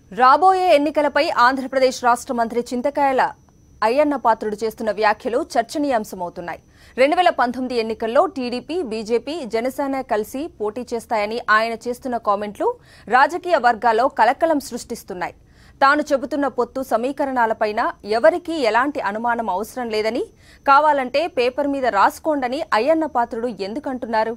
రాబోయే ఎన్నికలపై ఆంధ్రప్రదేశ్ రాష్ట్ర మంత్రి చింతకాయల అయ్యన్న పాత్రుడు చేస్తున్న వ్యాఖ్యలు చర్చనీయాంశమవుతున్నాయి రెండు వేల పంతొమ్మిది ఎన్నికల్లో టీడీపీ బీజేపీ జనసేన కలిసి పోటీ చేస్తాయని ఆయన చేస్తున్న కామెంట్లు రాజకీయ వర్గాల్లో కలకలం సృష్టిస్తున్నాయి తాను చెబుతున్న పొత్తు సమీకరణాలపైన ఎవరికీ ఎలాంటి అనుమానం అవసరం లేదని కావాలంటే పేపర్ మీద రాసుకోండని అయ్యన్న పాత్రుడు ఎందుకంటున్నారు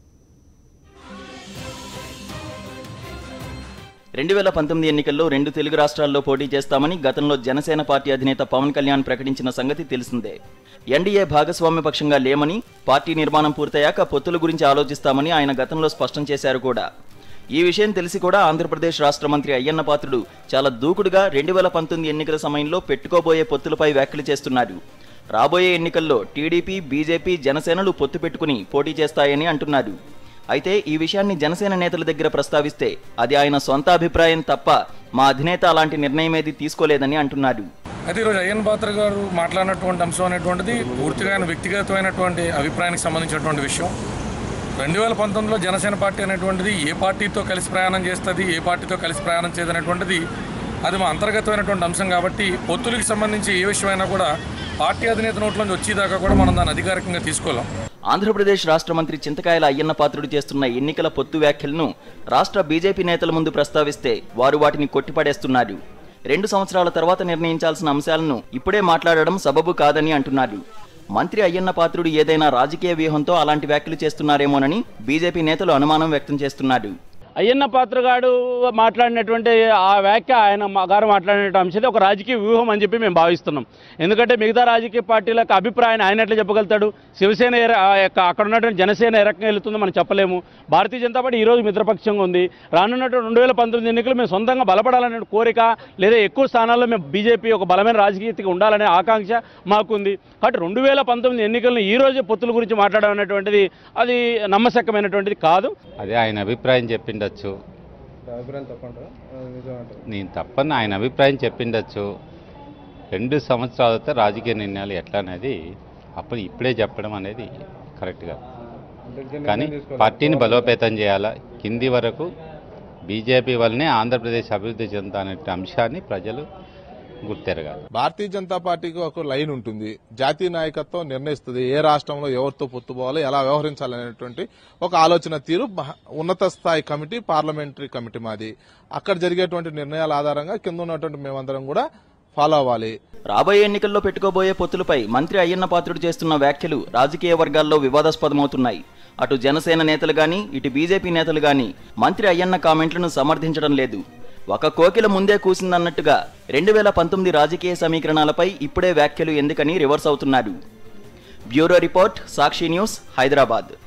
రెండు వేల పంతొమ్మిది ఎన్నికల్లో రెండు తెలుగు రాష్ట్రాల్లో పోటీ చేస్తామని గతంలో జనసేన పార్టీ అధినేత పవన్ కళ్యాణ్ ప్రకటించిన సంగతి తెలిసిందే ఎన్డీఏ భాగస్వామ్య పక్షంగా లేమని పార్టీ నిర్మాణం పూర్తయ్యాక పొత్తుల గురించి ఆలోచిస్తామని ఆయన గతంలో స్పష్టం చేశారు కూడా ఈ విషయం తెలిసి కూడా ఆంధ్రప్రదేశ్ రాష్ట్ర మంత్రి అయ్యన్న పాత్రుడు చాలా దూకుడుగా రెండు వేల పంతొమ్మిది ఎన్నికల సమయంలో పెట్టుకోబోయే పొత్తులపై వ్యాఖ్యలు చేస్తున్నారు రాబోయే ఎన్నికల్లో టీడీపీ బీజేపీ జనసేనలు పొత్తు పెట్టుకుని పోటీ చేస్తాయని అంటున్నారు అయితే ఈ విషయాన్ని జనసేన నేతల దగ్గర ప్రస్తావిస్తే అది ఆయన సొంత అభిప్రాయం తప్ప మా అధినేత అలాంటి నిర్ణయం ఏది తీసుకోలేదని అంటున్నారు అయితే ఈరోజు అయ్యన్ పాత్ర గారు మాట్లాడినటువంటి అంశం అనేటువంటిది పూర్తిగా ఆయన వ్యక్తిగతమైనటువంటి అభిప్రాయానికి సంబంధించినటువంటి విషయం రెండు వేల పంతొమ్మిదిలో జనసేన పార్టీ అనేటువంటిది ఏ పార్టీతో కలిసి ప్రయాణం చేస్తుంది ఏ పార్టీతో కలిసి ప్రయాణం చేయదు అనేటువంటిది అది మా అంతర్గతమైనటువంటి అంశం కాబట్టి పొత్తులకు సంబంధించి ఏ విషయమైనా కూడా పార్టీ అధినేత నోట్లోంచి వచ్చేదాకా కూడా మనం దాన్ని అధికారికంగా తీసుకోలేం ఆంధ్రప్రదేశ్ రాష్ట్ర మంత్రి చింతకాయల అయ్యన్న పాత్రుడు చేస్తున్న ఎన్నికల పొత్తు వ్యాఖ్యలను రాష్ట్ర బీజేపీ నేతల ముందు ప్రస్తావిస్తే వారు వాటిని కొట్టిపడేస్తున్నారు రెండు సంవత్సరాల తర్వాత నిర్ణయించాల్సిన అంశాలను ఇప్పుడే మాట్లాడడం సబబు కాదని అంటున్నారు మంత్రి అయ్యన్న పాత్రుడు ఏదైనా రాజకీయ వ్యూహంతో అలాంటి వ్యాఖ్యలు చేస్తున్నారేమోనని బీజేపీ నేతలు అనుమానం వ్యక్తం చేస్తున్నారు అయ్యన్న పాత్ర గారు మాట్లాడినటువంటి ఆ వ్యాఖ్య ఆయన మా గారు మాట్లాడిన అంశం ఒక రాజకీయ వ్యూహం అని చెప్పి మేము భావిస్తున్నాం ఎందుకంటే మిగతా రాజకీయ పార్టీల యొక్క అభిప్రాయాన్ని ఆయన ఎట్లా చెప్పగలుగుతాడు శివసేన ఏ ర- ఆ యొక్క అక్కడ ఉన్నటువంటి జనసేన ఏ రకంగా వెళ్తుందో మనం చెప్పలేము భారతీయ జనతా పార్టీ ఈరోజు మిత్రపక్షంగా ఉంది రానున్నటువంటి రెండు వేల పంతొమ్మిది ఎన్నికలు మేము సొంతంగా బలపడాలనే కోరిక లేదా ఎక్కువ స్థానాల్లో మేము బీజేపీ ఒక బలమైన రాజకీయతగా ఉండాలనే ఆకాంక్ష మాకుంది కాబట్టి రెండు వేల పంతొమ్మిది ఎన్నికలను ఈ రోజే పొత్తుల గురించి మాట్లాడడం అనేటువంటిది అది నమ్మశక్యమైనటువంటిది కాదు అదే ఆయన అభిప్రాయం చెప్పిండొచ్చు నేను తప్పని ఆయన అభిప్రాయం చెప్పిండొచ్చు రెండు సంవత్సరాల తర్వాత రాజకీయ నిర్ణయాలు ఎట్లా అనేది అప్పుడు ఇప్పుడే చెప్పడం అనేది కరెక్ట్గా కానీ పార్టీని బలోపేతం చేయాలా కింది వరకు బీజేపీ వల్లనే ఆంధ్రప్రదేశ్ అభివృద్ధి చెందుతా అనే అంశాన్ని ప్రజలు గుర్తెరగాలి భారతీయ జనతా పార్టీకి ఒక లైన్ ఉంటుంది జాతీయ నాయకత్వం నిర్ణయిస్తుంది ఏ రాష్ట్రంలో ఎవరితో పొత్తుపోవాలో ఎలా వ్యవహరించాలనేటువంటి ఒక ఆలోచన తీరు మహా- ఉన్నత స్థాయి కమిటీ పార్లమెంటరీ కమిటీ మాది అక్కడ జరిగేటువంటి నిర్ణయాల ఆధారంగా కింద ఉన్నటువంటి మేమందరం కూడా ఫాలో అవ్వాలి రాబోయే ఎన్నికల్లో పెట్టుకోబోయే పొత్తులపై మంత్రి అయ్యన్న పాత్రుడు చేస్తున్న వ్యాఖ్యలు రాజకీయ వర్గాల్లో వివాదాస్పదమవుతున్నాయి అటు జనసేన నేతలు గాని ఇటు బీజేపీ నేతలు గాని మంత్రి అయ్యన్న కామెంట్లను సమర్థించడం లేదు ఒక కోకిల ముందే కూసిందన్నట్టుగా రెండు వేల పంతొమ్మిది రాజకీయ సమీకరణాలపై ఇప్పుడే వ్యాఖ్యలు ఎందుకని రివర్స్ అవుతున్నారు bureau report Sakshi news Hyderabad